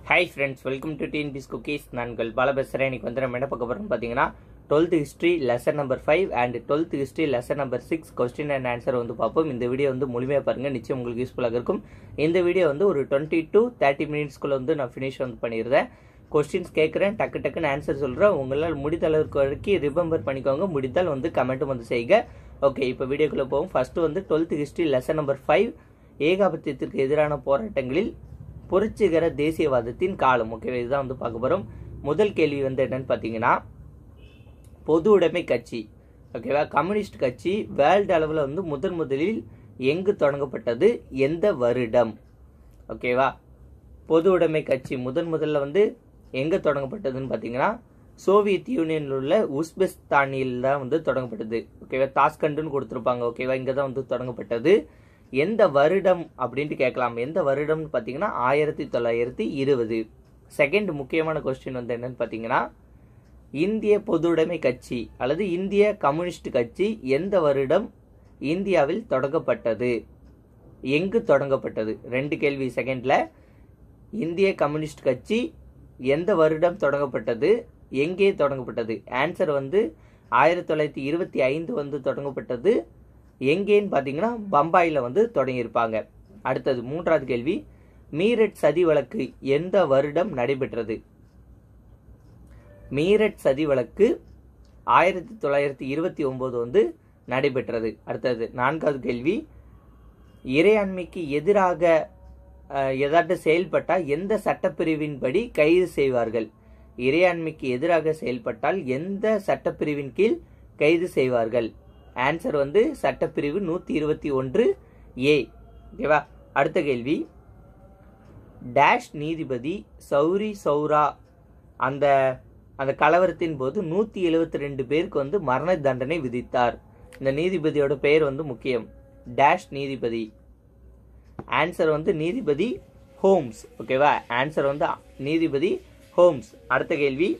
hi friends welcome to TNPS cookies நான் உங்கள் பால பேசுகிறேன் இன்னைக்கு வந்து நம்ம என்ன பார்க்க போகிறோம்னு பார்த்தீங்கன்னா twelfth history lesson number five and twelfth history lesson number six question and answer வந்து பார்ப்போம் இந்த வீடியோ வந்து முழுமையாக பாருங்கள் நிச்சயம் உங்களுக்கு யூஸ்ஃபுல்லாக இருக்கும் இந்த வீடியோ வந்து ஒரு டுவெண்ட்டி டு தேர்ட்டி மினிட்ஸ்க்குள்ளே வந்து நான் ஃபினிஷ் வந்து பண்ணிடுறேன் கொஸ்டின்ஸ் கேட்குறேன் டக்கு டக்குன்னு ஆன்சர் சொல்கிறேன் உங்களால் முடிந்த அளவுக்கு வரைக்கும் ரிமெம்பர் பண்ணிக்கோங்க முடிந்தால் வந்து கமெண்ட்டும் வந்து செய்யுங்க ஓகே இப்போ வீடியோக்குள்ளே போவோம் ஃபர்ஸ்ட் வந்து twelfth history lesson number five ஏகாபத்தியத்திற்கு எதிரான போராட்டங்களில் புரட்சிகர தேசியவாதத்தின் காலம் ஓகேவா இதுதான் வந்து பார்க்க போகிறோம் முதல் கேள்வி வந்து என்னன்னு பார்த்தீங்கன்னா பொது உடைமை கட்சி ஓகேவா கம்யூனிஸ்ட் கட்சி வேர்ல்டு அளவில் வந்து முதன் முதலில் எங்கு தொடங்கப்பட்டது எந்த வருடம் ஓகேவா பொது உடைமை கட்சி முதன் முதல்ல வந்து எங்கே தொடங்கப்பட்டதுன்னு பார்த்தீங்கன்னா சோவியத் யூனியனில் உள்ள உஸ்பெஸ்தானியில் தான் வந்து தொடங்கப்பட்டது ஓகேவா தாஸ்கண்டுன்னு கொடுத்துருப்பாங்க ஓகேவா இங்கே தான் வந்து தொடங்கப்பட்டது எந்த வருடம் அப்படின்ட்டு கேட்கலாம் எந்த வருடம்னு பார்த்தீங்கன்னா ஆயிரத்தி தொள்ளாயிரத்தி இருபது செகண்ட் முக்கியமான கொஸ்டின் வந்து என்னன்னு பார்த்தீங்கன்னா இந்திய பொதுவுடைமை கட்சி அல்லது இந்திய கம்யூனிஸ்ட் கட்சி எந்த வருடம் இந்தியாவில் தொடங்கப்பட்டது எங்கு தொடங்கப்பட்டது ரெண்டு கேள்வி செகண்ட்ல இந்திய கம்யூனிஸ்ட் கட்சி எந்த வருடம் தொடங்கப்பட்டது எங்கே தொடங்கப்பட்டது ஆன்சர் வந்து ஆயிரத்தி தொள்ளாயிரத்தி இருபத்தி ஐந்து வந்து தொடங்கப்பட்டது எங்கேன்னு பார்த்தீங்கன்னா பம்பாயில் வந்து தொடங்கியிருப்பாங்க அடுத்தது மூன்றாவது கேள்வி மீரட் சதி வழக்கு எந்த வருடம் நடைபெற்றது மீரட் சதி வழக்கு ஆயிரத்தி தொள்ளாயிரத்தி இருபத்தி ஒன்பது வந்து நடைபெற்றது அடுத்தது நான்காவது கேள்வி இறையாண்மைக்கு எதிராக ஏதாட்டும் செயல்பட்டால் எந்த சட்டப்பிரிவின்படி கைது செய்வார்கள் இறையாண்மைக்கு எதிராக செயல்பட்டால் எந்த சட்டப்பிரிவின் கீழ் கைது செய்வார்கள் ஆன்சர் வந்து சட்டப்பிரிவு நூற்றி இருபத்தி ஒன்று ஏ ஓகேவா அடுத்த கேள்வி டேஷ் நீதிபதி சௌரி சௌரா அந்த அந்த கலவரத்தின் போது நூற்றி எழுபத்தி ரெண்டு பேருக்கு வந்து மரண தண்டனை விதித்தார் இந்த நீதிபதியோட பெயர் வந்து முக்கியம் டேஷ் நீதிபதி ஆன்சர் வந்து நீதிபதி ஹோம்ஸ் ஓகேவா ஆன்சர் வந்து நீதிபதி ஹோம்ஸ் அடுத்த கேள்வி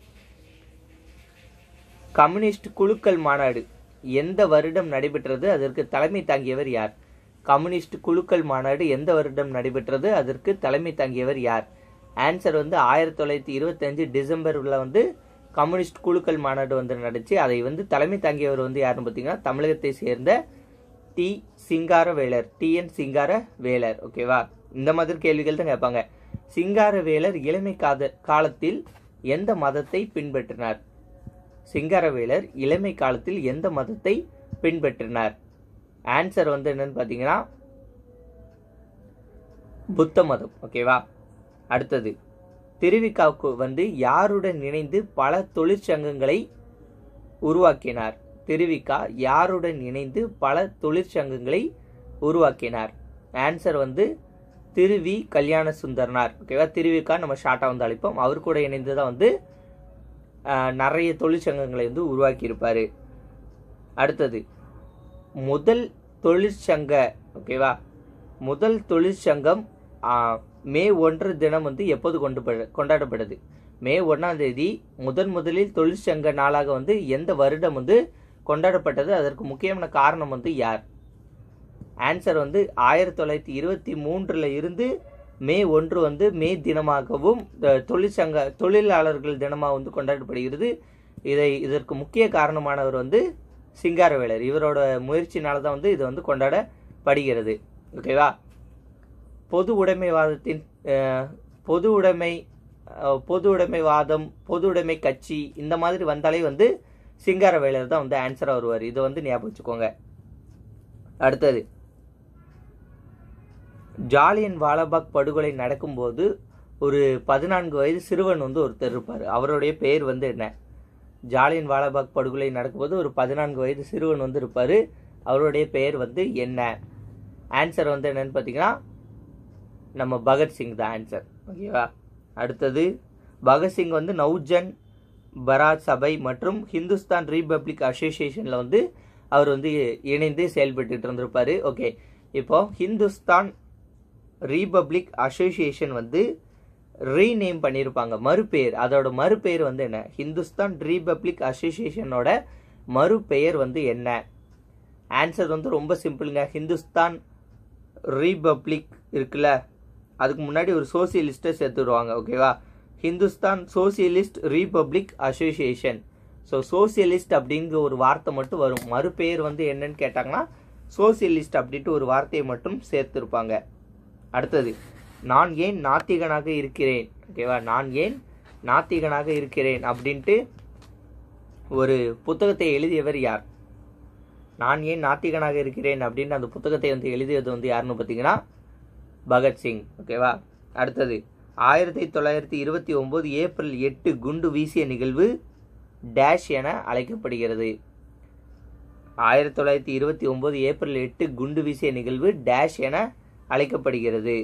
கம்யூனிஸ்ட் குழுக்கள் மாநாடு எந்த வருடம் நடைபெற்றது அதற்கு தலைமை தாங்கியவர் யார் கம்யூனிஸ்ட் குழுக்கள் மாநாடு எந்த வருடம் நடைபெற்றது அதற்கு தலைமை தாங்கியவர் யார் ஆன்சர் வந்து ஆயிரத்தி தொள்ளாயிரத்தி இருபத்தஞ்சு டிசம்பரில் வந்து கம்யூனிஸ்ட் குழுக்கள் மாநாடு வந்து நடந்துச்சு அதை வந்து தலைமை தாங்கியவர் வந்து யாருன்னு பார்த்தீங்கன்னா தமிழகத்தை சேர்ந்த டி சிங்கார வேலர் டி என் சிங்கார வேலர் ஓகேவா இந்த மாதிரி கேள்விகள் தான் கேட்பாங்க சிங்கார வேலர் இளமை காத காலத்தில் எந்த மதத்தை பின்பற்றினார் சிங்காரவேலர் இளமை காலத்தில் எந்த மதத்தை பின்பற்றினார் ஆன்சர் வந்து என்னன்னு பார்த்தீங்கன்னா புத்த மதம் ஓகேவா அடுத்தது திருவிக்காவுக்கு வந்து யாருடன் இணைந்து பல தொழிற்சங்கங்களை உருவாக்கினார் திருவிக்கா யாருடன் இணைந்து பல தொழிற்சங்கங்களை உருவாக்கினார் ஆன்சர் வந்து திருவி கல்யாண சுந்தரனார் ஓகேவா திருவிக்கா நம்ம ஷார்ட்டாக வந்து அழைப்போம் அவர் கூட இணைந்து தான் வந்து நிறைய தொழிற்சங்கங்களை வந்து உருவாக்கியிருப்பார் அடுத்தது முதல் தொழிற்சங்க ஓகேவா முதல் தொழிற்சங்கம் மே ஒன்று தினம் வந்து எப்போது கொண்டு கொண்டாடப்படுது மே ஒன்றாம் தேதி முதன் முதலில் தொழிற்சங்க நாளாக வந்து எந்த வருடம் வந்து கொண்டாடப்பட்டது அதற்கு முக்கியமான காரணம் வந்து யார் ஆன்சர் வந்து ஆயிரத்தி தொள்ளாயிரத்தி இருபத்தி மூன்றில் இருந்து மே ஒன்று வந்து மே தினமாகவும் தொழிற்சங்க தொழிலாளர்கள் தினமாக வந்து கொண்டாடப்படுகிறது இதை இதற்கு முக்கிய காரணமானவர் வந்து சிங்காரவேலர் இவரோட முயற்சினால தான் வந்து இது வந்து கொண்டாடப்படுகிறது ஓகேவா பொது உடைமைவாதத்தின் பொது உடைமை பொது உடைமைவாதம் பொது உடைமை கட்சி இந்த மாதிரி வந்தாலே வந்து சிங்காரவேலர் தான் வந்து ஆன்சராக வருவார் இதை வந்து ஞாபகம் வச்சுக்கோங்க அடுத்தது ஜாலியன் வாலாபாக் படுகொலை நடக்கும்போது ஒரு பதினான்கு வயது சிறுவன் வந்து ஒருத்தர் இருப்பார் அவருடைய பெயர் வந்து என்ன ஜாலியன் வாலாபாக் படுகொலை நடக்கும்போது ஒரு பதினான்கு வயது சிறுவன் வந்து இருப்பார் அவருடைய பெயர் வந்து என்ன ஆன்சர் வந்து என்னன்னு பார்த்தீங்கன்னா நம்ம பகத்சிங் தான் ஆன்சர் ஓகேவா அடுத்தது பகத்சிங் வந்து நௌஜன் பராத் சபை மற்றும் ஹிந்துஸ்தான் ரீபப்ளிக் அசோசியேஷனில் வந்து அவர் வந்து இணைந்து செயல்பட்டு இருந்திருப்பார் ஓகே இப்போ ஹிந்துஸ்தான் ரீபப்ளிக் அசோசியேஷன் வந்து ரீநேம் பண்ணியிருப்பாங்க மறுபெயர் அதோட மறுபெயர் வந்து என்ன ஹிந்துஸ்தான் ரீபப்ளிக் அசோசியேஷனோட மறுபெயர் வந்து என்ன ஆன்சர் வந்து ரொம்ப சிம்பிளுங்க ஹிந்துஸ்தான் ரீபப்ளிக் இருக்குல்ல அதுக்கு முன்னாடி ஒரு சோசியலிஸ்ட்டை சேர்த்துடுவாங்க ஓகேவா Hindustan socialist republic association so socialist அப்படிங்கிற ஒரு வார்த்தை மட்டும் வரும் மறுபெயர் வந்து என்னன்னு கேட்டாங்கன்னா சோசியலிஸ்ட் அப்படின்ட்டு ஒரு வார்த்தையை மட்டும் சேர்த்துருப்பாங்க அடுத்தது நான் ஏன் நாத்திகனாக இருக்கிறேன் ஓகேவா நான் ஏன் நாத்திகனாக இருக்கிறேன் அப்படின்ட்டு ஒரு புத்தகத்தை எழுதியவர் யார் நான் ஏன் நாத்திகனாக இருக்கிறேன் அப்படின்னு அந்த புத்தகத்தை வந்து எழுதியது வந்து யாருன்னு பார்த்தீங்கன்னா பகத்சிங் ஓகேவா அடுத்தது ஆயிரத்தி தொள்ளாயிரத்தி இருபத்தி ஒம்பது ஏப்ரல் எட்டு குண்டு வீசிய நிகழ்வு டேஷ் என அழைக்கப்படுகிறது ஆயிரத்தி தொள்ளாயிரத்தி இருபத்தி ஒம்பது ஏப்ரல் எட்டு குண்டு வீசிய நிகழ்வு டேஷ் என அழைக்கப்படுகிறது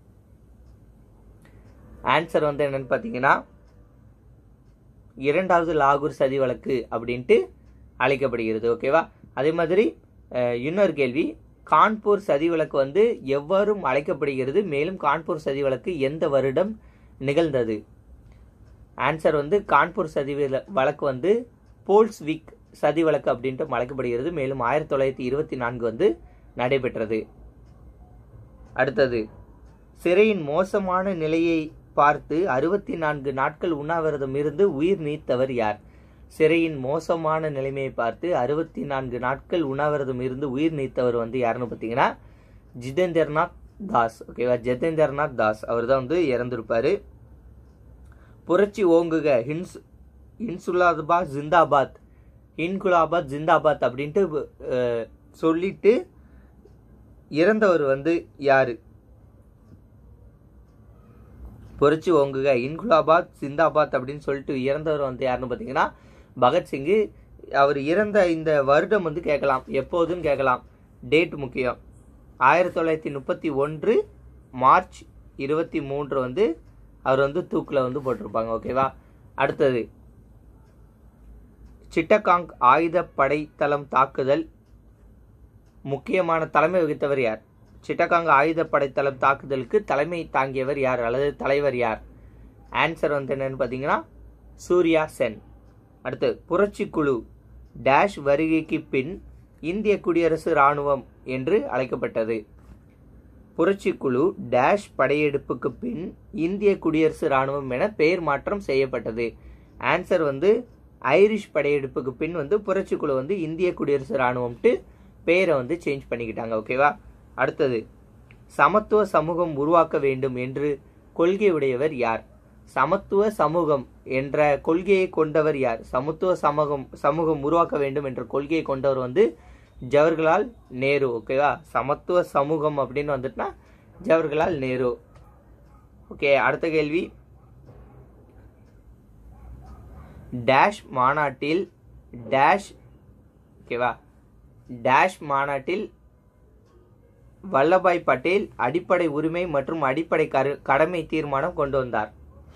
ஆன்சர் வந்து என்னன்னு பார்த்தீங்கன்னா இரண்டாவது லாகூர் சதி வழக்கு அப்படின்ட்டு அழைக்கப்படுகிறது ஓகேவா அதே மாதிரி அஹ், இன்னொரு கேள்வி கான்பூர் சதி வழக்கு வந்து எவ்வாறும் அழைக்கப்படுகிறது மேலும் கான்பூர் சதி வழக்கு எந்த வருடம் நிகழ்ந்தது ஆன்சர் வந்து கான்பூர் சதி வில- வழக்கு வந்து போல்ஸ்விக் சதி வழக்கு அப்படின்ட்டு அழைக்கப்படுகிறது மேலும் ஆயிரத்தி தொள்ளாயிரத்தி இருபத்தி நான்கு வந்து நடைபெற்றது அடுத்தது சிறையின் மோசமான நிலையை பார்த்து அறுபத்தி நான்கு நாட்கள் உண்ணாவிரதம் இருந்து உயிர் நீத்தவர் யார் சிறையின் மோசமான நிலைமையை பார்த்து அறுபத்தி நான்கு நாட்கள் உண்ணாவிரதம் இருந்து உயிர் நீத்தவர் வந்து யாருன்னு பார்த்தீங்கன்னா ஜிதேந்திரநாத் தாஸ் ஓகேவா ஜிதேந்திரநாத் தாஸ் அவர் தான் வந்து இறந்திருப்பாரு புரட்சி ஓங்குக ஹின்ஸ் இன்சுலாபாத் ஜிந்தாபாத் இன்குலாபாத் ஜிந்தாபாத் அப்படின்ட்டு அஹ், சொல்லிட்டு இறந்தவர் வந்து யாரு புரட்சி ஓங்குக இன்குலாபாத் சிந்தாபாத் அப்படின்னு சொல்லிட்டு இறந்தவர் வந்து யாருன்னு பார்த்தீங்கன்னா பகத்சிங்கு அவர் இறந்த இந்த வருடம் வந்து கேட்கலாம் எப்போதுன்னு கேட்கலாம் டேட் முக்கியம் ஆயிரத்தி தொள்ளாயிரத்தி முப்பத்தி ஒன்று மார்ச் இருபத்தி மூன்று வந்து அவர் வந்து தூக்கில் வந்து போட்டிருப்பாங்க ஓகேவா அடுத்தது சிட்டகாங் ஆயுத படைத்தளம் தாக்குதல் முக்கியமான தலைமை வகித்தவர் யார் சிட்டகாங் ஆயுத படைத்தளம் தாக்குதலுக்கு தலைமை தாங்கியவர் யார் அல்லது தலைவர் யார் ஆன்சர் வந்து என்னன்னு பார்த்தீங்கன்னா சூர்யா சென் அடுத்து புரட்சி குழு டேஷ் வருகைக்கு பின் இந்திய குடியரசு இராணுவம் என்று அழைக்கப்பட்டது புரட்சி குழு டேஷ் படையெடுப்புக்கு பின் இந்திய குடியரசு இராணுவம் என பெயர் மாற்றம் செய்யப்பட்டது ஆன்சர் வந்து ஐரிஷ் படையெடுப்புக்கு பின் வந்து புரட்சி குழு வந்து இந்திய குடியரசு இராணுவம்ட்டு பெயரை வந்து சேஞ்ச் பண்ணிக்கிட்டாங்க ஓகேவா அடுத்தது சமத்துவ சமூகம் உருவாக்க வேண்டும் என்று கொள்கை உடையவர் யார் சமத்துவ சமூகம் என்ற கொள்கையை கொண்டவர் யார் சமத்துவ சமூகம் சமூகம் உருவாக்க வேண்டும் என்ற கொள்கையை கொண்டவர் வந்து ஜவஹர்லால் நேரு ஓகேவா சமத்துவ சமூகம் அப்படின்னு வந்துட்டுனா ஜவஹர்லால் நேரு ஓகே அடுத்த கேள்வி டேஷ் மாநாட்டில் டேஷ் ஓகேவா டேஷ் மாநாட்டில் வல்லபாய் பட்டேல் அடிப்படை உரிமை மற்றும் அடிப்படை கரு கடமை தீர்மானம் கொண்டு வந்தார்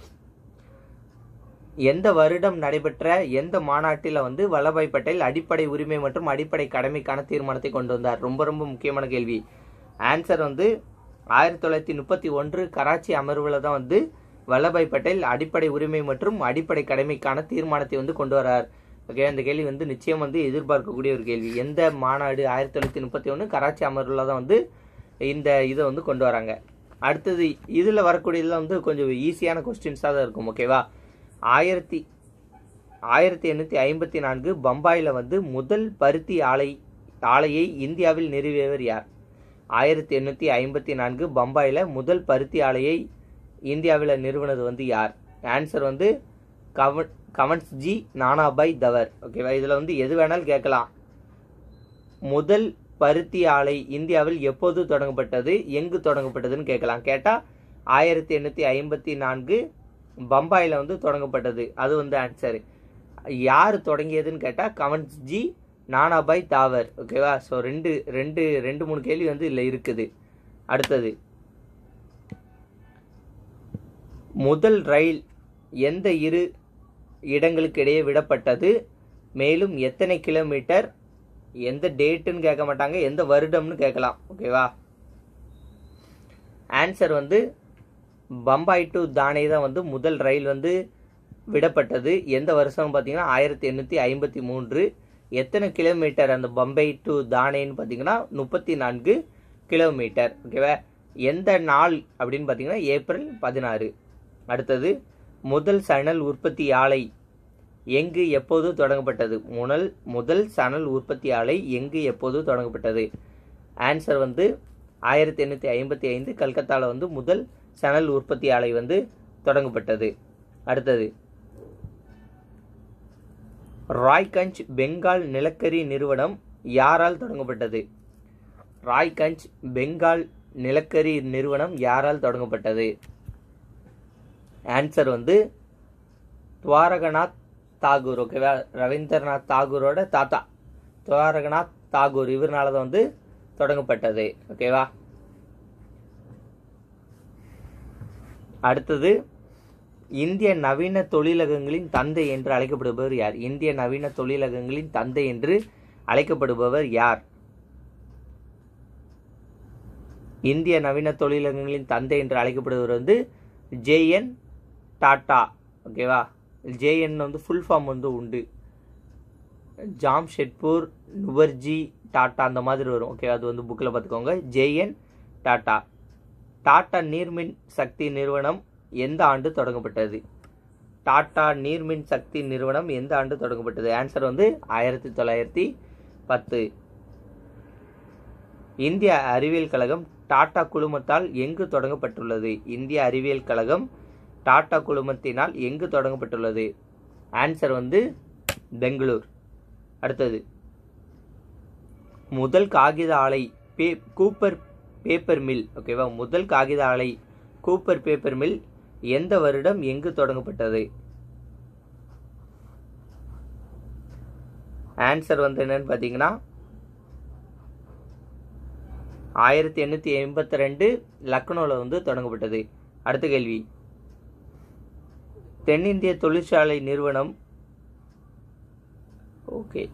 எந்த வருடம் நடைபெற்ற எந்த மாநாட்டில் வந்து வல்லபாய் பட்டேல் அடிப்படை உரிமை மற்றும் அடிப்படை கடமைக்கான தீர்மானத்தை கொண்டு வந்தார் ரொம்ப ரொம்ப முக்கியமான கேள்வி ஆன்சர் வந்து ஆயிரத்தி தொள்ளாயிரத்தி முப்பத்தி ஒன்று கராச்சி அமர்வில் தான் வந்து வல்லபாய் பட்டேல் அடிப்படை உரிமை மற்றும் அடிப்படை கடமைக்கான தீர்மானத்தை வந்து கொண்டு வரார் ஓகே இந்த கேள்வி வந்து நிச்சயம் வந்து எதிர்பார்க்கக்கூடிய ஒரு கேள்வி எந்த மாநாடு ஆயிரத்தி தொள்ளாயிரத்தி முப்பத்தி ஒன்று கராச்சி அமர்வில் தான் வந்து இந்த இதை வந்து கொண்டு வராங்க அடுத்தது இதில் வரக்கூடியதுலாம் வந்து கொஞ்சம் ஈஸியான கொஸ்டின்ஸாக தான் இருக்கும் ஓகேவா ஆயிரத்தி ஆயிரத்தி எண்ணூற்றி ஐம்பத்தி நான்கு பம்பாயில் வந்து முதல் பருத்தி ஆலை ஆலையை இந்தியாவில் நிறுவியவர் யார் ஆயிரத்தி எண்ணூற்றி ஐம்பத்தி நான்கு பம்பாயில் முதல் பருத்தி ஆலையை இந்தியாவில் நிறுவனது வந்து யார் ஆன்சர் வந்து கவன் கவன்ஸ்ஜி நானாபாய் தவர் ஓகேவா இதில் வந்து எது வேணாலும் கேட்கலாம் முதல் பருத்தி ஆலை இந்தியாவில் எப்போது தொடங்கப்பட்டது எங்கு தொடங்கப்பட்டதுன்னு கேட்கலாம் கேட்டால் ஆயிரத்தி எண்ணூற்றி ஐம்பத்தி நான்கு பம்பாயில் வந்து தொடங்கப்பட்டது அது வந்து ஆன்சர் யார் தொடங்கியதுன்னு கேட்டால் கவன்ஸ்ஜி நானாபாய் தாவர் ஓகேவா ஸோ ரெண்டு ரெண்டு ரெண்டு மூணு கேள்வி வந்து இதில் இருக்குது அடுத்தது முதல் ரயில் எந்த இரு இடங்களுக்கு இடையே விடப்பட்டது மேலும் எத்தனை கிலோமீட்டர் எந்த டேட்டுன்னு கேட்க மாட்டாங்க எந்த வருடம்னு கேட்கலாம் ஓகேவா ஆன்சர் வந்து பம்பாய் டு தானே தான் வந்து முதல் ரயில் வந்து விடப்பட்டது எந்த வருஷம் பார்த்தீங்கன்னா ஆயிரத்தி எண்ணூற்றி ஐம்பத்தி மூன்று எத்தனை கிலோமீட்டர் அந்த பம்பை டு தானேன்னு பார்த்தீங்கன்னா முப்பத்தி நான்கு கிலோமீட்டர் ஓகேவா எந்த நாள் அப்படின்னு பார்த்தீங்கன்னா ஏப்ரல் பதினாறு அடுத்தது முதல் சணல் உற்பத்தி ஆலை எங்கு எப்போது தொடங்கப்பட்டது முதல் முதல் சணல் உற்பத்தி ஆலை எங்கு எப்போது தொடங்கப்பட்டது ஆன்சர் வந்து ஆயிரத்தி எண்ணூற்றி ஐம்பத்தி ஐந்து கல்கத்தாவில் வந்து முதல் சணல் உற்பத்தி ஆலை வந்து தொடங்கப்பட்டது அடுத்தது ராய்கஞ்ச் பெங்கால் நிலக்கரி நிறுவனம் யாரால் தொடங்கப்பட்டது ராய்கஞ்ச் பெங்கால் நிலக்கரி நிறுவனம் யாரால் தொடங்கப்பட்டது ஆன்சர் வந்து துவாரகநாத் தாகூர் ஓகேவா ரவீந்திரநாத் தாகூரோட தாத்தா துவாரகநாத் தாகூர் இவர்னால தான் வந்து தொடங்கப்பட்டது ஓகேவா அடுத்தது இந்திய நவீன தொழிலகங்களின் தந்தை என்று அழைக்கப்படுபவர் யார் இந்திய நவீன தொழிலகங்களின் தந்தை என்று அழைக்கப்படுபவர் யார் இந்திய நவீன தொழிலகங்களின் தந்தை என்று அழைக்கப்படுபவர் வந்து ஜேஎன் டாட்டா ஓகேவா ஜேஎன் வந்து ஃபுல் ஃபார்ம் வந்து உண்டு ஜாம்ஷெட்பூர் நுவர்ஜி டாட்டா அந்த மாதிரி வரும் ஓகே அது வந்து புக்கில் பார்த்துக்கோங்க ஜேஎன் டாட்டா டாட்டா நீர்மின் சக்தி நிறுவனம் எந்த ஆண்டு தொடங்கப்பட்டது டாடா நீர்மின் சக்தி நிறுவனம் எந்த ஆண்டு தொடங்கப்பட்டது ஆன்சர் வந்து ஆயிரத்தி தொள்ளாயிரத்தி பத்து இந்திய அறிவியல் கழகம் டாடா குழுமத்தால் எங்கு தொடங்கப்பட்டுள்ளது இந்திய அறிவியல் கழகம் டாடா குழுமத்தினால் எங்கு தொடங்கப்பட்டுள்ளது ஆன்சர் வந்து பெங்களூர் அடுத்தது முதல் காகித ஆலை பே கூப்பர் பேப்பர் மில் ஓகேவா முதல் காகித ஆலை கூப்பர் பேப்பர் மில் எந்த வருடம் எங்கு தொடங்கப்பட்டது ஆன்சர் வந்து என்னன்னு பார்த்தீங்கன்னா ஆயிரத்தி எண்ணூற்றி எண்பத்தி ரெண்டு லக்னோவில் வந்து தொடங்கப்பட்டது அடுத்த கேள்வி தென்னிந்திய தொழிற்சாலை நிறுவனம் ஓகே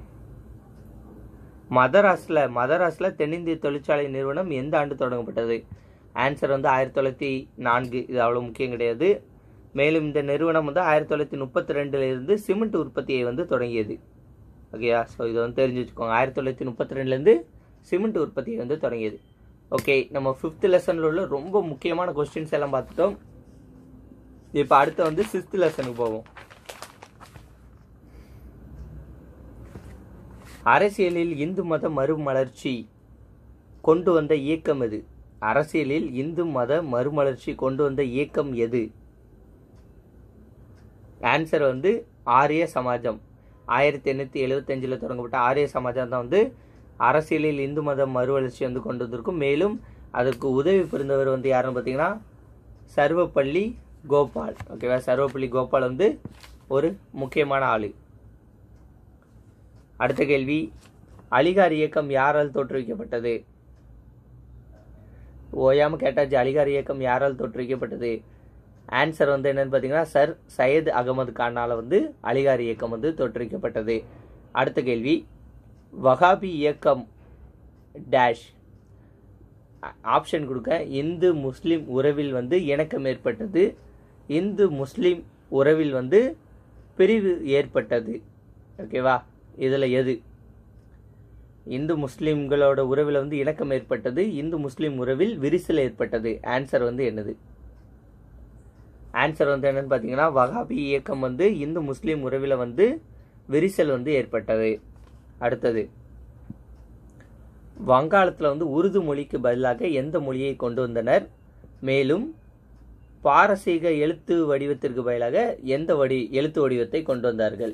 மதராஸில் மதராஸில் தென்னிந்திய தொழிற்சாலை நிறுவனம் எந்த ஆண்டு தொடங்கப்பட்டது ஆன்சர் வந்து ஆயிரத்தி தொள்ளாயிரத்தி நான்கு இது அவ்வளோ முக்கியம் கிடையாது மேலும் இந்த நிறுவனம் வந்து ஆயிரத்தி தொள்ளாயிரத்தி முப்பத்தி ரெண்டுல இருந்து சிமெண்ட் உற்பத்தியை வந்து தொடங்கியது ஓகேயா ஸோ இதை வந்து தெரிஞ்சு வச்சுக்கோங்க ஆயிரத்தி தொள்ளாயிரத்தி முப்பத்தி ரெண்டுலேருந்து சிமெண்ட் உற்பத்தியை வந்து தொடங்கியது ஓகே நம்ம ஃபிஃப்த் லெசனில் உள்ள ரொம்ப முக்கியமான கொஸ்டின்ஸ் எல்லாம் பார்த்துட்டோம் இப்போ அடுத்து வந்து சிக்ஸ்த் லெசனுக்கு போவோம் அரசியலில் இந்து மத மறுமலர்ச்சி கொண்டு வந்த இயக்கம் எது அரசியலில் இந்து மத மறுமலர்ச்சி கொண்டு வந்த இயக்கம் எது ஆன்சர் வந்து ஆரிய சமாஜம் ஆயிரத்தி எண்ணூற்றி எழுபத்தஞ்சில் தொடங்கப்பட்ட ஆரிய சமாஜம் தான் வந்து அரசியலில் இந்து மத மறுவளர்ச்சி வந்து கொண்டு வந்திருக்கும் மேலும் அதுக்கு உதவி புரிந்தவர் வந்து யாருன்னு பார்த்தீங்கன்னா சர்வப்பள்ளி கோபால் ஓகேவா சர்வப்பள்ளி கோபால் வந்து ஒரு முக்கியமான ஆளு அடுத்த கேள்வி அலிகார் இயக்கம் யாரால் தோற்றுவிக்கப்பட்டது ஓயாம கேட்டாச்சு அலிகார் இயக்கம் யாரால் தோற்றுவிக்கப்பட்டது ஆன்சர் வந்து என்னன்னு பார்த்தீங்கன்னா சர் சையத் அகமது கானால வந்து அலிகார் இயக்கம் வந்து தோற்றுவிக்கப்பட்டது அடுத்த கேள்வி வகாபி இயக்கம் டேஷ் ஆப்ஷன் கொடுக்க இந்து முஸ்லிம் உறவில் வந்து இணக்கம் ஏற்பட்டது இந்து முஸ்லிம் உறவில் வந்து பிரிவு ஏற்பட்டது ஓகேவா இதில் எது இந்து முஸ்லிம்களோட உறவில் வந்து இணக்கம் ஏற்பட்டது இந்து முஸ்லிம் உறவில் விரிசல் ஏற்பட்டது ஆன்சர் வந்து என்னது ஆன்சர் வந்து என்னன்னு பார்த்தீங்கன்னா வகாபி இயக்கம் வந்து இந்து முஸ்லிம் உறவில் வந்து விரிசல் வந்து ஏற்பட்டது அடுத்தது வங்காளத்தில் வந்து உருது மொழிக்கு பதிலாக எந்த மொழியை கொண்டு வந்தனர் மேலும் பாரசீக எழுத்து வடிவத்திற்கு பதிலாக எந்த வடி எழுத்து வடிவத்தை கொண்டு வந்தார்கள்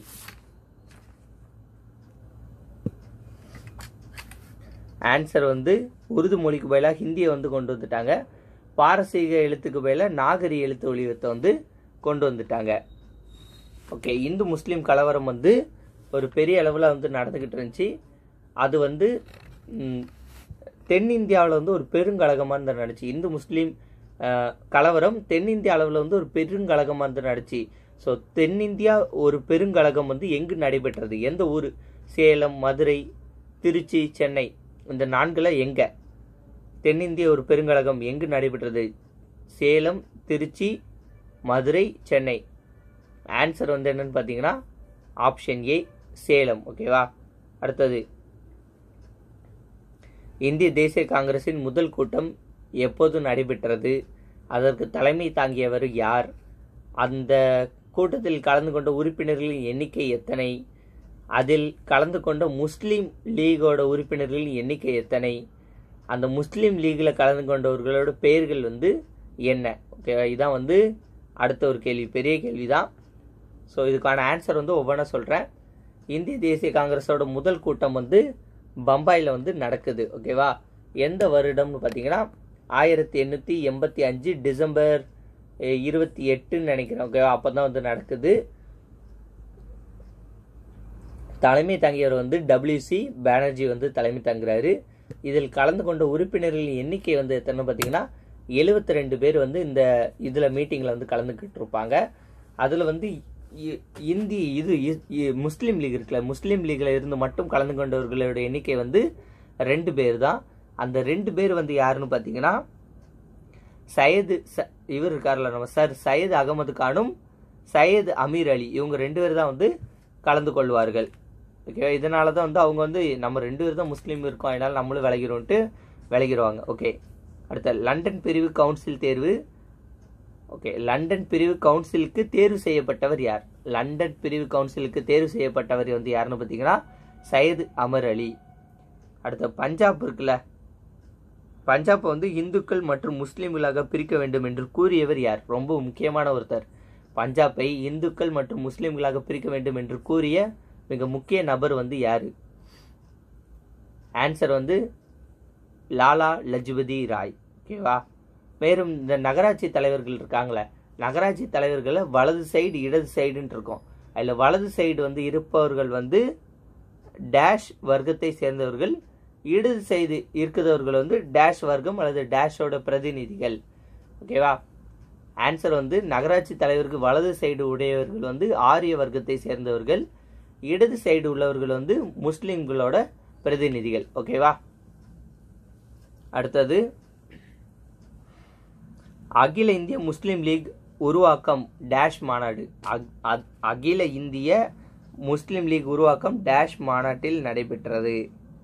ஆன்சர் வந்து உருது மொழிக்கு பதிலாக ஹிந்தியை வந்து கொண்டு வந்துட்டாங்க பாரசீக எழுத்துக்கு பதிலாக நாகரி எழுத்து வடிவத்தை வந்து கொண்டு வந்துட்டாங்க ஓகே இந்து முஸ்லீம் கலவரம் வந்து ஒரு பெரிய அளவில் வந்து நடந்துக்கிட்டு இருந்துச்சு அது வந்து ம், தென்னிந்தியாவில் வந்து ஒரு பெருங்கழகமாக இருந்து நடந்துச்சு இந்து முஸ்லீம் அஹ், கலவரம் தென்னிந்திய அளவில் வந்து ஒரு பெருங்கழகமாக இருந்து நடந்துச்சு ஸோ தென்னிந்தியா ஒரு பெருங்கழகம் வந்து எங்கு நடைபெற்றது எந்த ஊர் சேலம் மதுரை திருச்சி சென்னை இந்த நான்குல எங்க தென்னிந்திய ஒரு பெருங்கழகம் எங்கு நடைபெற்றது சேலம் திருச்சி மதுரை சென்னை ஆன்சர் வந்து என்னன்னு பார்த்தீங்கன்னா ஆப்ஷன் ஏ சேலம் ஓகேவா அடுத்தது இந்திய தேசிய காங்கிரசின் முதல் கூட்டம் எப்போது நடைபெற்றது அதற்கு தலைமை தாங்கியவர் யார் அந்த கூட்டத்தில் கலந்து கொண்ட உறுப்பினர்களின் எண்ணிக்கை எத்தனை அதில் கலந்து கொண்ட முஸ்லீம் லீகோட உறுப்பினர்களின் எண்ணிக்கை எத்தனை அந்த முஸ்லீம் லீகில் கலந்து கொண்டவர்களோட பெயர்கள் வந்து என்ன ஓகேவா இதான் வந்து அடுத்த ஒரு கேள்வி பெரிய கேள்வி தான் ஸோ இதுக்கான ஆன்சர் வந்து ஒவ்வொன்றா சொல்கிறேன் இந்திய தேசிய காங்கிரஸோட முதல் கூட்டம் வந்து பம்பாயில் வந்து நடக்குது ஓகேவா எந்த வருடம்னு பார்த்தீங்கன்னா ஆயிரத்தி எண்ணூற்றி எண்பத்தி அஞ்சு டிசம்பர் அஹ், இருபத்தி எட்டுன்னு நினைக்கிறேன் ஓகேவா அப்போ தான் வந்து நடக்குது தலைமை தாங்கியவர் வந்து டபிள்யூசி பானர்ஜி வந்து தலைமை தாங்குறாரு இதில் கலந்து கொண்ட உறுப்பினர்களின் எண்ணிக்கை வந்து எத்தனை பார்த்தீங்கன்னா எழுபத்தி ரெண்டு பேர் வந்து இந்த இதில் மீட்டிங்கில் வந்து கலந்துக்கிட்டு இருப்பாங்க அதில் வந்து இ- இந்தி இது இ- இ- முஸ்லீம் லீக் இருக்குல்ல முஸ்லீம் லீக்ல இருந்து மட்டும் கலந்து கொண்டவர்களோட எண்ணிக்கை வந்து ரெண்டு பேர் தான் அந்த ரெண்டு பேர் வந்து யாருன்னு பார்த்தீங்கன்னா சையது ச- இவர் இருக்கார்ல நம்ம சார் சையது அகமது கானும் சையது அமீர் அலி இவங்க ரெண்டு பேர் தான் வந்து கலந்து கொள்வார்கள் ஓகேவா இதனால தான் வந்து அவங்க வந்து நம்ம ரெண்டு பேர் தான் முஸ்லீம் இருக்கோம் அதனால நம்மளும் விலகிறோன்ட்டு விலகிடுவாங்க ஓகே அடுத்த லண்டன் பிரிவு கவுன்சில் தேர்வு ஓகே லண்டன் பிரிவு கவுன்சிலுக்கு தேர்வு செய்யப்பட்டவர் யார் லண்டன் பிரிவு கவுன்சிலுக்கு தேர்வு செய்யப்பட்டவர் வந்து யாருன்னு பார்த்தீங்கன்னா சையது அமர் அலி அடுத்த பஞ்சாப் இருக்குல்ல பஞ்சாப் வந்து இந்துக்கள் மற்றும் முஸ்லிம்களாக பிரிக்க வேண்டும் என்று கூறியவர் யார் ரொம்ப முக்கியமான ஒருத்தர் பஞ்சாப்பை இந்துக்கள் மற்றும் முஸ்லிம்களாக பிரிக்க வேண்டும் என்று கூறிய மிக முக்கிய நபர் வந்து யாரு ஆன்சர் வந்து லாலா லஜ்பதி ராய் ஓகேவா மேலும் இந்த நகராட்சி தலைவர்கள் இருக்காங்களே நகராட்சி தலைவர்களை வலது சைடு இடது சைடுன்னு இருக்கும் அதில் வலது சைடு வந்து இருப்பவர்கள் வந்து டேஷ் வர்க்கத்தை சேர்ந்தவர்கள் இடது சைடு இருக்கிறவர்கள் வந்து டேஷ் வர்க்கம் அல்லது டேஷோட பிரதிநிதிகள் ஓகேவா ஆன்சர் வந்து நகராட்சி தலைவருக்கு வலது சைடு உடையவர்கள் வந்து ஆரிய வர்க்கத்தை சேர்ந்தவர்கள் இடது சைடு உள்ளவர்கள் வந்து முஸ்லிம்களோட பிரதிநிதிகள் ஓகேவா அடுத்தது அகில இந்திய முஸ்லீம் லீக் உருவாக்கம் டேஷ் மாநாடு அக்- அக்- அகில இந்திய முஸ்லீம் லீக் உருவாக்கம் டேஷ் மாநாட்டில் நடைபெற்றது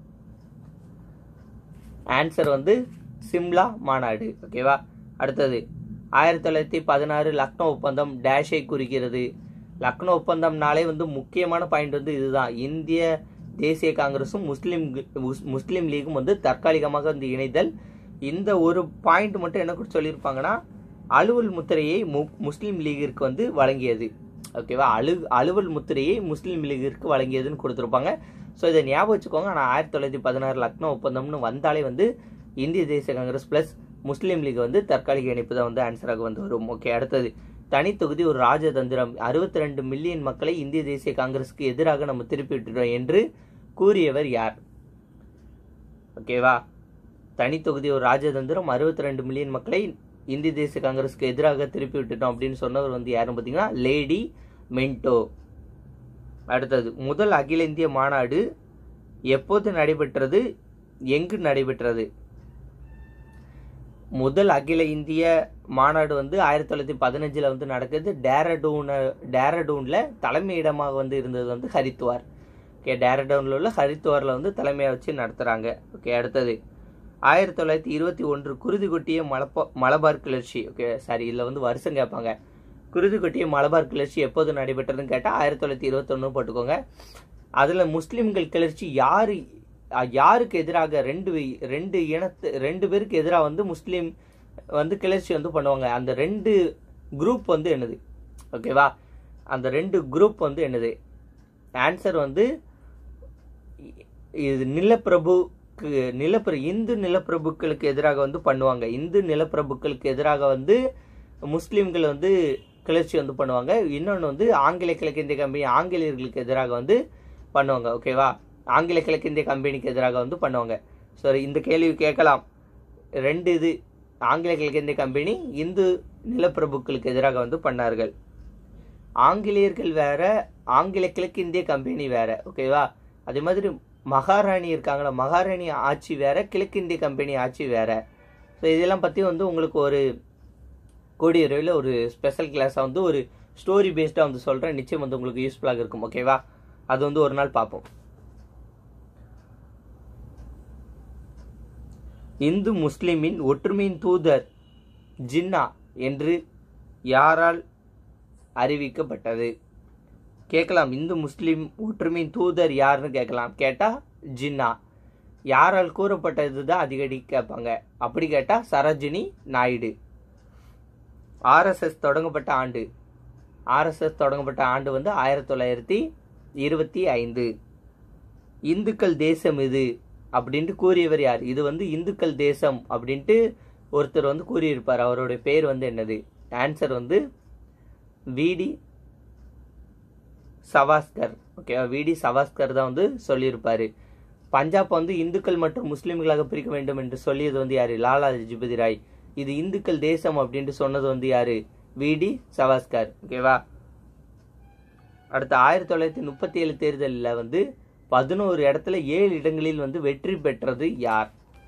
ஆன்சர் வந்து சிம்லா மாநாடு ஓகேவா அடுத்தது ஆயிரத்தி தொள்ளாயிரத்தி பதினாறு லக்னோ ஒப்பந்தம் டேஷை குறிக்கிறது லக்னோ ஒப்பந்தம்னாலே வந்து முக்கியமான பாயிண்ட் வந்து இதுதான் இந்திய தேசிய காங்கிரஸும் முஸ்லீம் முஸ்- முஸ்லீம் லீகும் வந்து தற்காலிகமாக வந்து இணைதல் இந்த ஒரு பாயிண்ட் மட்டும் என்ன குறித்து சொல்லியிருப்பாங்கன்னா அலுவல் முத்திரையை மு- முஸ்லீம் லீகிற்கு வந்து வழங்கியது ஓகேவா அலு அலுவல் முத்திரையை முஸ்லீம் லீகிற்கு வழங்கியதுன்னு கொடுத்துருப்பாங்க ஸோ இதை ஞாபகம் வச்சுக்கோங்க ஆனால் ஆயிரத்தி தொள்ளாயிரத்தி பதினாறு லக்னோ ஒப்பந்தம்னு வந்தாலே வந்து இந்திய தேசிய காங்கிரஸ் ப்ளஸ் முஸ்லீம் லீக் வந்து தற்காலிக இணைப்பு தான் வந்து ஆன்சராக வந்து வரும் ஓகே அடுத்தது தனி தொகுதி ஒரு ராஜதந்திரம் அறுபத்தி ரெண்டு மில்லியன் மக்களை இந்திய தேசிய காங்கிரஸுக்கு எதிராக நம்ம திருப்பி விட்டுட்டோம் என்று கூறியவர் யார் ஓகேவா தனி தொகுதி ஒரு ராஜதந்திரம் அறுபத்தி ரெண்டு மில்லியன் மக்களை இந்திய தேசிய காங்கிரஸுக்கு எதிராக திருப்பி விட்டுட்டோம் அப்படின்னு சொன்னவர் வந்து யாருன்னு பார்த்தீங்கன்னா லேடி மென்டோ அடுத்தது முதல் அகில இந்திய மாநாடு எப்போது நடைபெற்றது எங்கு நடைபெற்றது முதல் அகில இந்திய மாநாடு வந்து ஆயிரத்தி தொள்ளாயிரத்தி பதினஞ்சில் வந்து நடக்குது டேரடூன டேரடூனில் தலைமையிடமாக வந்து இருந்தது வந்து ஹரித்வார் ஓகே டேரடூனில் உள்ள ஹரித்வாரில் வந்து தலைமையாக வச்சு நடத்துகிறாங்க ஓகே அடுத்தது ஆயிரத்தி தொள்ளாயிரத்தி இருபத்தி ஒன்று குருதி கொட்டிய மலப்பா மலபார் கிளர்ச்சி ஓகே சாரி இதில் வந்து வருஷம் கேட்பாங்க குருதி கொட்டிய மலபார் கிளர்ச்சி எப்போது நடைபெற்றதுன்னு கேட்டால் ஆயிரத்தி தொள்ளாயிரத்தி இருபத்தொன்னு போட்டுக்கோங்க அதில் முஸ்லீம்கள் கிளர்ச்சி யார் யாருக்கு எதிராக ரெண்டு வி- ரெண்டு இனத்து ரெண்டு பேருக்கு எதிராக வந்து முஸ்லீம் வந்து கிளர்ச்சி வந்து பண்ணுவாங்க அந்த ரெண்டு குரூப் வந்து என்னது ஓகேவா அந்த ரெண்டு குரூப் வந்து என்னது ஆன்சர் வந்து இது நிலப்பிரபுக்கு நிலப்பிர இந்து நிலப்பிரபுக்களுக்கு எதிராக வந்து பண்ணுவாங்க இந்து நிலப்பிரபுக்களுக்கு எதிராக வந்து முஸ்லீம்கள் வந்து கிளர்ச்சி வந்து பண்ணுவாங்க இன்னொன்று வந்து ஆங்கில கிழக்கிந்திய கம்பெனி ஆங்கிலேயர்களுக்கு எதிராக வந்து பண்ணுவாங்க ஓகேவா ஆங்கில கிழக்கிந்திய கம்பெனிக்கு எதிராக வந்து பண்ணுவாங்க சரி இந்த கேள்வி கேட்கலாம் ரெண்டு இது ஆங்கில கிழக்கிந்திய கம்பெனி இந்து நிலப்பிரபுக்களுக்கு எதிராக வந்து பண்ணார்கள் ஆங்கிலேயர்கள் வேற ஆங்கில கிழக்கிந்திய கம்பெனி வேற ஓகேவா அதே மாதிரி மகாராணி இருக்காங்களா மகாராணி ஆட்சி வேற கிழக்கிந்திய கம்பெனி ஆட்சி வேற ஸோ இதெல்லாம் பற்றி வந்து உங்களுக்கு ஒரு கூடிய விரைவில் ஒரு ஸ்பெஷல் கிளாஸாக வந்து ஒரு ஸ்டோரி பேஸ்டாக வந்து சொல்கிறேன் நிச்சயம் வந்து உங்களுக்கு யூஸ்ஃபுல்லாக இருக்கும் ஓகேவா அது வந்து ஒரு நாள் பார்ப்போம் இந்து முஸ்லிமின் ஒற்றுமையின் தூதர் ஜின்னா என்று யாரால் அறிவிக்கப்பட்டது கேட்கலாம் இந்து முஸ்லிம் ஒற்றுமையின் தூதர் யாருன்னு கேட்கலாம் கேட்டால் ஜின்னா யாரால் கூறப்பட்டது தான் அடிக்கடி கேட்பாங்க அப்படி கேட்டால் சரோஜினி நாயுடு ஆர்எஸ்எஸ் தொடங்கப்பட்ட ஆண்டு ஆர்எஸ்எஸ் தொடங்கப்பட்ட ஆண்டு வந்து ஆயிரத்தி தொள்ளாயிரத்தி இருபத்தி ஐந்து இந்துக்கள் தேசம் இது அப்படின்ட்டு கூறியவர் யார் இது வந்து இந்துக்கள் தேசம் அப்படின்ட்டு ஒருத்தர் வந்து கூறியிருப்பார் அவருடைய பேர் வந்து என்னது ஆன்சர் வந்து விடி சவாஸ்கர் ஓகே விடி சவாஸ்கர் தான் வந்து சொல்லியிருப்பாரு பஞ்சாப் வந்து இந்துக்கள் மற்றும் முஸ்லிம்களாக பிரிக்க வேண்டும் என்று சொல்லியது வந்து யாரு லாலா லஜபதி ராய் இது இந்துக்கள் தேசம் அப்படின்ட்டு சொன்னது வந்து யாரு விடி சவாஸ்கர் ஓகேவா அடுத்து ஆயிரத்தி தொள்ளாயிரத்தி முப்பத்தி ஏழு தேர்தலில் வந்து பதினோரு இடத்துல ஏழு இடங்களில் வந்து வெற்றி பெற்றது யார்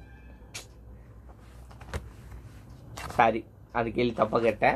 சாரி அது கேள்வி தப்பா கேட்டேன்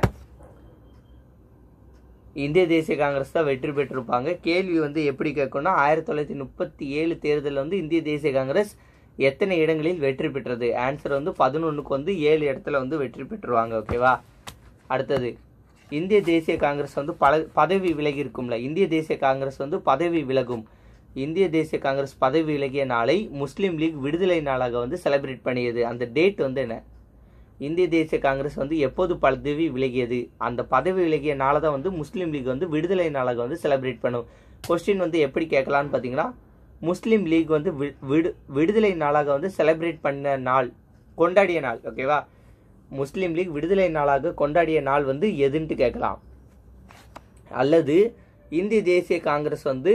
இந்திய தேசிய காங்கிரஸ் தான் வெற்றி பெற்றிருப்பாங்க கேள்வி வந்து எப்படி கேட்கணும்னா ஆயிரத்தி தொள்ளாயிரத்தி முப்பத்தி ஏழு தேர்தலில் வந்து இந்திய தேசிய காங்கிரஸ் எத்தனை இடங்களில் வெற்றி பெற்றது ஆன்சர் வந்து பதினொன்றுக்கு வந்து ஏழு இடத்துல வந்து வெற்றி பெற்றுருவாங்க ஓகேவா அடுத்தது இந்திய தேசிய காங்கிரஸ் வந்து பல பதவி விலகி இருக்கும்ல இந்திய தேசிய காங்கிரஸ் வந்து பதவி விலகும் இந்திய தேசிய காங்கிரஸ் பதவி விலகிய நாளை முஸ்லீம் லீக் விடுதலை நாளாக வந்து செலிப்ரேட் பண்ணியது அந்த டேட் வந்து என்ன இந்திய தேசிய காங்கிரஸ் வந்து எப்போது பதவி விலகியது அந்த பதவி விலகிய நாளை தான் வந்து முஸ்லீம் லீக் வந்து விடுதலை நாளாக வந்து செலிப்ரேட் பண்ணும் கொஸ்டின் வந்து எப்படி கேட்கலான்னு பார்த்தீங்கன்னா முஸ்லீம் லீக் வந்து வி- விடு விடுதலை நாளாக வந்து செலிப்ரேட் பண்ண நாள் கொண்டாடிய நாள் ஓகேவா முஸ்லீம் லீக் விடுதலை நாளாக கொண்டாடிய நாள் வந்து எதுன்ட்டு கேட்கலாம் அல்லது இந்திய தேசிய காங்கிரஸ் வந்து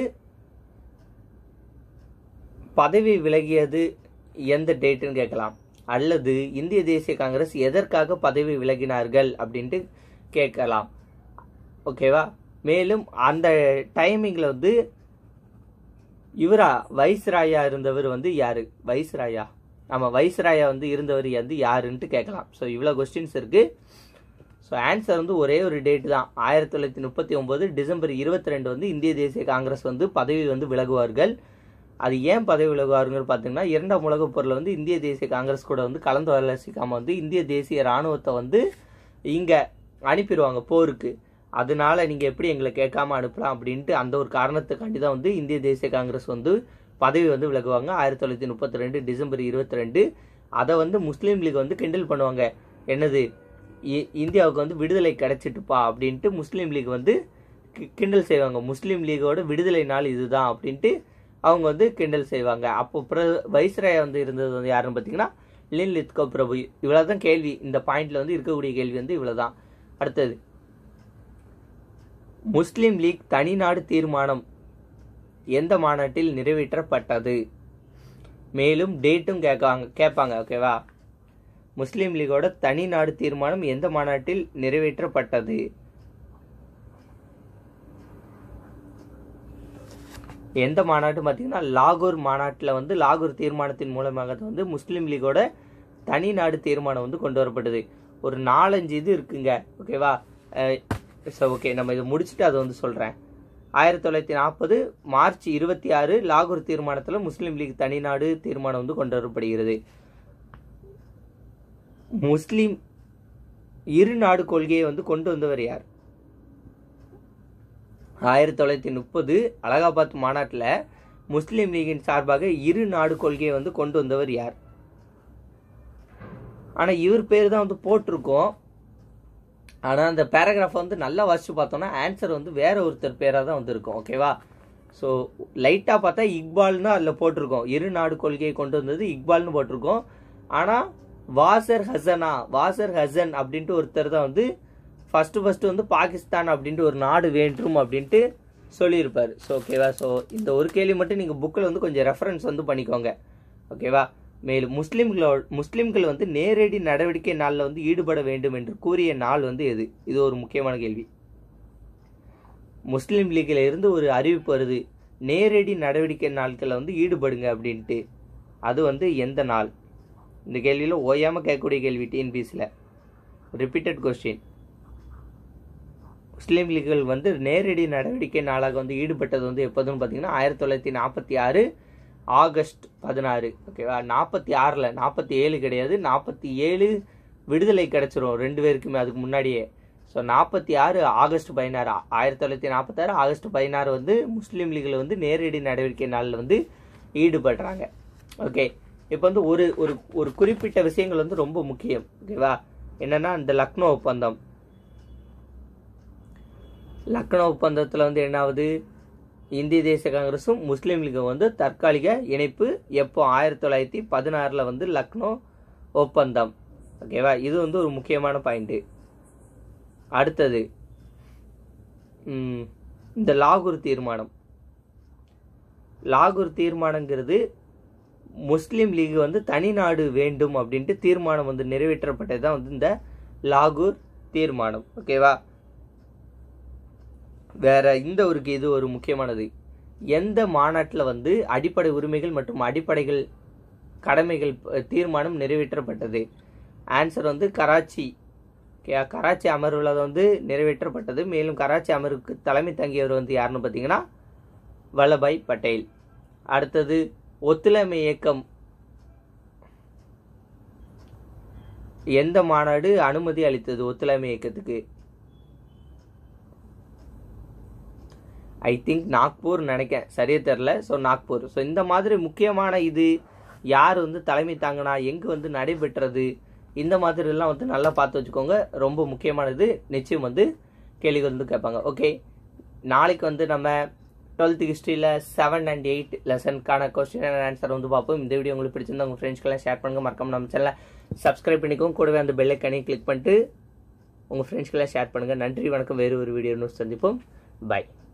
பதவி விலகியது எந்த டேட்டுன்னு கேட்கலாம் அல்லது இந்திய தேசிய காங்கிரஸ் எதற்காக பதவி விலகினார்கள் அப்படின்ட்டு கேட்கலாம் ஓகேவா மேலும் அந்த டைமிங்கில் வந்து இவரா வைஸ்ராயா இருந்தவர் வந்து யாரு வைஸ்ராயா ஆமாம் வைஸ்ராயா வந்து இருந்தவர் வந்து யாருன்ட்டு கேட்கலாம் ஸோ இவ்வளோ கொஸ்டின்ஸ் இருக்கு ஸோ ஆன்சர் வந்து ஒரே ஒரு டேட் தான் ஆயிரத்தி தொள்ளாயிரத்தி முப்பத்தி ஒன்பது டிசம்பர் இருபத்தி ரெண்டு வந்து இந்திய தேசிய காங்கிரஸ் வந்து பதவி வந்து விலகுவார்கள் அது ஏன் பதவி விலகுவாருங்கன்னு பார்த்தீங்கன்னா இரண்டாம் உலகப் போரில் வந்து இந்திய தேசிய காங்கிரஸ் கூட வந்து கலந்து ஆலோசிக்காம வந்து இந்திய தேசிய ராணுவத்தை வந்து இங்கே அனுப்பிடுவாங்க போருக்கு அதனால நீங்கள் எப்படி எங்களை கேட்காம அனுப்பலாம் அப்படின்ட்டு அந்த ஒரு காரணத்துக்காண்டி தான் வந்து இந்திய தேசிய காங்கிரஸ் வந்து பதவி வந்து விலகுவாங்க ஆயிரத்தி தொள்ளாயிரத்தி முப்பத்தி ரெண்டு டிசம்பர் இருபத்தி ரெண்டு அதை வந்து முஸ்லீம் லீக் வந்து கிண்டல் பண்ணுவாங்க என்னது இ- இந்தியாவுக்கு வந்து விடுதலை கிடைச்சிட்டுப்பா அப்படின்ட்டு முஸ்லீம் லீக் வந்து கி- கிண்டல் செய்வாங்க முஸ்லீம் லீகோட விடுதலை நாள் இதுதான் அப்படின்ட்டு அவங்க வந்து கிண்டல் செய்வாங்க அப்போ பிர வைஸ்ராயா வந்து இருந்தது வந்து யாருன்னு பார்த்தீங்கன்னா லின் லித்கோ பிரபு இவ்வளோதான் கேள்வி இந்த பாயிண்ட்ல வந்து இருக்கக்கூடிய கேள்வி வந்து இவ்வளோதான் அடுத்தது முஸ்லீம் லீக் தனிநாடு தீர்மானம் எந்த மாநாட்டில் நிறைவேற்றப்பட்டது மேலும் டேட்டும் கேட்காங்க கேட்பாங்க ஓகேவா முஸ்லீம் லீகோட தனிநாடு தீர்மானம் எந்த மாநாட்டில் நிறைவேற்றப்பட்டது எந்த மாநாட்டு பார்த்தீங்கன்னா லாகூர் மாநாட்டில் வந்து லாகூர் தீர்மானத்தின் மூலமாக தான் வந்து முஸ்லீம் லீகோட தனி நாடு தீர்மானம் வந்து கொண்டு வரப்பட்டது ஒரு நாலஞ்சு இது இருக்குங்க ஓகேவா ஸோ ஓகே நம்ம இதை முடிச்சுட்டு அதை வந்து சொல்கிறேன் ஆயிரத்தி தொள்ளாயிரத்தி நாற்பது மார்ச் இருபத்தி ஆறு லாகூர் தீர்மானத்தில் முஸ்லீம் லீக் தனிநாடு தீர்மானம் வந்து கொண்டு வரப்படுகிறது முஸ்லீம் இரு நாடு கொள்கையை வந்து கொண்டு வந்தவர் யார் ஆயிரத்தி தொள்ளாயிரத்தி முப்பது அலகாபாத் மாநாட்டில் முஸ்லீம் லீகின் சார்பாக இரு நாடு கொள்கையை வந்து கொண்டு வந்தவர் யார் ஆனால் இவர் பேர் தான் வந்து போட்டிருக்கோம் ஆனால் அந்த பேராகிராஃப் வந்து நல்லா வாசிச்சு பார்த்தோம்னா ஆன்சர் வந்து வேற ஒருத்தர் பேராக தான் வந்திருக்கும் ஓகேவா ஸோ லைட்டாக பார்த்தா இக்பால்னு அதில் போட்டிருக்கோம் இரு நாடு கொள்கையை கொண்டு வந்தது இக்பால்னு போட்டிருக்கோம் ஆனால் வாசர் ஹசனா வாசர் ஹசன் அப்படின்ட்டு ஒருத்தர் தான் வந்து ஃபர்ஸ்ட் ஃபர்ஸ்ட் வந்து பாகிஸ்தான் அப்படின்ட்டு ஒரு நாடு வேண்டும் அப்படின்ட்டு சொல்லியிருப்பார் ஸோ ஓகேவா ஸோ இந்த ஒரு கேள்வி மட்டும் நீங்கள் புக்கில் வந்து கொஞ்சம் ரெஃபரன்ஸ் வந்து பண்ணிக்கோங்க ஓகேவா மேலும் முஸ்லிம்களோ முஸ்லிம்கள் வந்து நேரடி நடவடிக்கை நாளில் வந்து ஈடுபட வேண்டும் என்று கூறிய நாள் வந்து எது இது ஒரு முக்கியமான கேள்வி முஸ்லீம் லீக்கில் இருந்து ஒரு அறிவிப்பு வருது நேரடி நடவடிக்கை நாட்களில் வந்து ஈடுபடுங்க அப்படின்ட்டு அது வந்து எந்த நாள் இந்த கேள்வியில் ஓயாமல் கேட்கக்கூடிய கேள்வி டிஎன்பிஎஸ்சியில் ரிப்பீட்டட் கொஸ்டின் முஸ்லீம் லீக்கள் வந்து நேரடி நடவடிக்கை நாளாக வந்து ஈடுபட்டது வந்து எப்போதுன்னு பார்த்தீங்கன்னா ஆயிரத்தி தொள்ளாயிரத்தி நாற்பத்தி ஆறு ஆகஸ்ட் பதினாறு ஓகேவா நாற்பத்தி ஆறில் நாற்பத்தி ஏழு கிடையாது நாற்பத்தி ஏழு விடுதலை கிடைச்சிரும் ரெண்டு பேருக்குமே அதுக்கு முன்னாடியே ஸோ நாற்பத்தி ஆறு ஆகஸ்ட் பதினாறு ஆயிரத்தி தொள்ளாயிரத்தி நாற்பத்தாறு ஆகஸ்ட் பதினாறு வந்து முஸ்லீம் லீகில் வந்து நேரடி நடவடிக்கை நாளில் வந்து ஈடுபடுறாங்க ஓகே இப்போ வந்து ஒரு ஒரு ஒரு குறிப்பிட்ட விஷயங்கள் வந்து ரொம்ப முக்கியம் ஓகேவா என்னன்னா இந்த லக்னோ ஒப்பந்தம் லக்னோ ஒப்பந்தத்தில் வந்து என்ன ஆகுது இந்திய தேசிய காங்கிரஸும் முஸ்லீம் லீகும் வந்து தற்காலிக இணைப்பு எப்போ ஆயிரத்தி தொள்ளாயிரத்தி பதினாறில் வந்து லக்னோ ஒப்பந்தம் ஓகேவா இது வந்து ஒரு முக்கியமான பாயிண்ட்டு அடுத்தது ம், இந்த லாகூர் தீர்மானம் லாகூர் தீர்மானங்கிறது முஸ்லீம் லீக் வந்து தனி நாடு வேண்டும் அப்படின்ட்டு தீர்மானம் வந்து நிறைவேற்றப்பட்டது தான் வந்து இந்த லாகூர் தீர்மானம் ஓகேவா வேற இந்த ஒரு இது ஒரு முக்கியமானது எந்த மாநாட்டில் வந்து அடிப்படை உரிமைகள் மற்றும் அடிப்படைகள் கடமைகள் அஹ், தீர்மானம் நிறைவேற்றப்பட்டது ஆன்சர் வந்து கராச்சி ஓகே கராச்சி அமர்வில் வந்து நிறைவேற்றப்பட்டது மேலும் கராச்சி அமர்வுக்கு தலைமை தங்கியவர் வந்து யாருன்னு பார்த்தீங்கன்னா வல்லபாய் பட்டேல் அடுத்தது ஒத்துழைமை இயக்கம் எந்த மாநாடு அனுமதி அளித்தது ஒத்துழைமை இயக்கத்துக்கு ஐ திங்க் நாக்பூர் நினைக்கேன் சரியா தெரில ஸோ நாக்பூர் ஸோ இந்த மாதிரி முக்கியமான இது யார் வந்து தலைமை தாங்கினா எங்கே வந்து நடைபெற்றது இந்த மாதிரிலாம் வந்து நல்லா பார்த்து வச்சுக்கோங்க ரொம்ப முக்கியமானது நிச்சயம் வந்து கேள்வி வந்து கேட்பாங்க ஓகே நாளைக்கு வந்து நம்ம டுவெல்த் ஹிஸ்ட்ரியில் செவன் அண்ட் எயிட் லெசனுக்கான கொஸ்டின் அண்ட் ஆன்சர் வந்து பார்ப்போம் இந்த வீடியோ உங்களுக்கு பிடிச்சிருந்தா உங்கள் ஃப்ரெண்ட்ஸ்க்கெல்லாம் ஷேர் பண்ணுங்க மறக்காம நம்ம சேனலை சப்ஸ்கிரைப் பண்ணிக்கோங்க கூடவே அந்த பெல்லைக்கனையும் கிளிக் பண்ணிட்டு உங்கள் ஃப்ரெண்ட்ஸ்க்கெல்லாம் ஷேர் பண்ணுங்கள் நன்றி வணக்கம் வேறு ஒரு வீடியோ சந்திப்போம் பை